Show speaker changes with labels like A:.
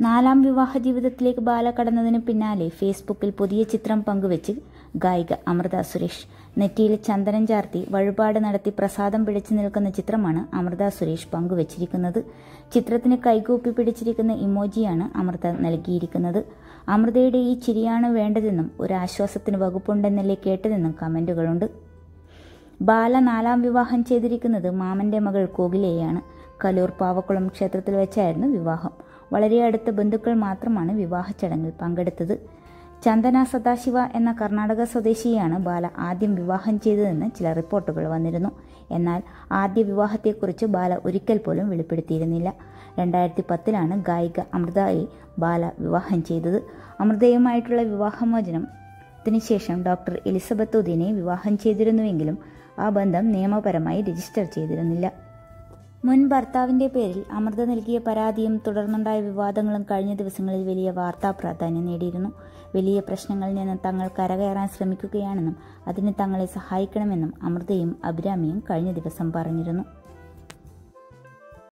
A: നാലാം വിവാഹ ജീവിതത്തിലേക്ക് ബാല കടന്നതിന് പിന്നാലെ ഫേസ്ബുക്കിൽ പുതിയ ചിത്രം പങ്കുവച്ച് ഗായിക അമൃത സുരേഷ് നെറ്റിയിൽ ചന്ദനം ചാർത്തി വഴിപാട് നടത്തി പ്രസാദം പിടിച്ചു നിൽക്കുന്ന ചിത്രമാണ് അമൃത സുരേഷ് പങ്കുവച്ചിരിക്കുന്നത് ചിത്രത്തിന് കൈകൂപ്പി പിടിച്ചിരിക്കുന്ന ഇമോജിയാണ് അമൃത നൽകിയിരിക്കുന്നത് അമൃതയുടെ ഈ ചിരിയാണ് വേണ്ടതെന്നും ഒരു ആശ്വാസത്തിന് വകുപ്പുണ്ടെന്നല്ലേ കേട്ടതെന്നും കമന്റുകളുണ്ട് ബാല നാലാം വിവാഹം ചെയ്തിരിക്കുന്നത് മാമന്റെ മകൾ കോകിലയെയാണ് കലൂർ പാവക്കുളം ക്ഷേത്രത്തിൽ വെച്ചായിരുന്നു വിവാഹം വളരെ അടുത്ത ബന്ധുക്കൾ മാത്രമാണ് വിവാഹ ചടങ്ങിൽ പങ്കെടുത്തത് ചന്ദന സദാശിവ എന്ന കർണാടക സ്വദേശിയെയാണ് ബാല ആദ്യം വിവാഹം ചെയ്തതെന്ന് ചില റിപ്പോർട്ടുകൾ വന്നിരുന്നു എന്നാൽ ആദ്യ വിവാഹത്തെക്കുറിച്ച് ബാല ഒരിക്കൽ പോലും വെളിപ്പെടുത്തിയിരുന്നില്ല രണ്ടായിരത്തി പത്തിലാണ് ഗായിക അമൃതയെ ബാല വിവാഹം ചെയ്തത് അമൃതയുമായിട്ടുള്ള വിവാഹമോചനത്തിന് ശേഷം ഡോക്ടർ എലിസബത്ത് ഉദിനെ വിവാഹം ചെയ്തിരുന്നുവെങ്കിലും ആ ബന്ധം നിയമപരമായി രജിസ്റ്റർ ചെയ്തിരുന്നില്ല മുൻ ഭർത്താവിന്റെ പേരിൽ അമൃത നൽകിയ പരാതിയും തുടർന്നുണ്ടായ വിവാദങ്ങളും കഴിഞ്ഞ ദിവസങ്ങളിൽ വലിയ വാർത്താ പ്രാധാന്യം നേടിയിരുന്നു വലിയ പ്രശ്നങ്ങളിൽ നിന്ന് തങ്ങൾ കരകയറാൻ ശ്രമിക്കുകയാണെന്നും അതിന് തങ്ങളെ സഹായിക്കണമെന്നും അമൃതയും അഭിരാമിയും കഴിഞ്ഞ ദിവസം പറഞ്ഞിരുന്നു